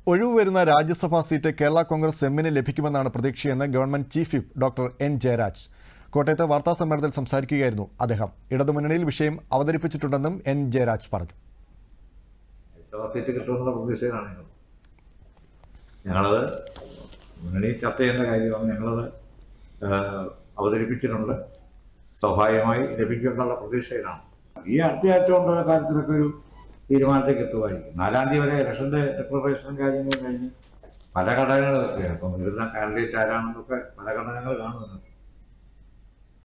ഒഴിവ് വരുന്ന രാജ്യസഭാ സീറ്റ് കേരള കോൺഗ്രസ് എമ്മിന് ലഭിക്കുമെന്നാണ് പ്രതീക്ഷയെന്ന് government chief whip doctor N Jayaraj കോട്ടയത്ത് വാർത്താ സമ്മേളനത്തിൽ സംസാരിക്കുകയായിരുന്നു അദ്ദേഹം ഇടതുമുന്നണിയിൽ വിഷയം അവതരിപ്പിച്ചിട്ടുണ്ടെന്നും എൻ ജയരാജ് പറഞ്ഞു ലോക്സഭാ സീറ്റ് കിട്ടുമെന്നുള്ള പ്രതീക്ഷയിലാണ് ഞങ്ങൾ ഞങ്ങളത് മുന്നണി ചർച്ച ചെയ്യേണ്ട കാര്യമാണ് ഞങ്ങളത് ഏഹ്, അവതരിപ്പിച്ചിട്ടുണ്ട് സ്വാഭാവികമായി ലഭിക്കുമെന്നുള്ള പ്രതീക്ഷയിലാണ് ഈ അടുത്തയാഴ്ച കൊണ്ടുള്ള കാര്യത്തിലൊക്കെ ഒരു തീരുമാനത്തേക്ക് എത്തുമായിരിക്കും നാലാം തീയതി വരെ ഇലക്ഷൻ്റെ ഡിക്ലറേഷനും കാര്യങ്ങളും കഴിഞ്ഞ് പല ഘടകങ്ങൾ ഇപ്പം വരുന്ന കാൻഡിഡേറ്റ് ആരാണെന്നൊക്കെ പല ഘടകങ്ങൾ കാണുന്നുണ്ട്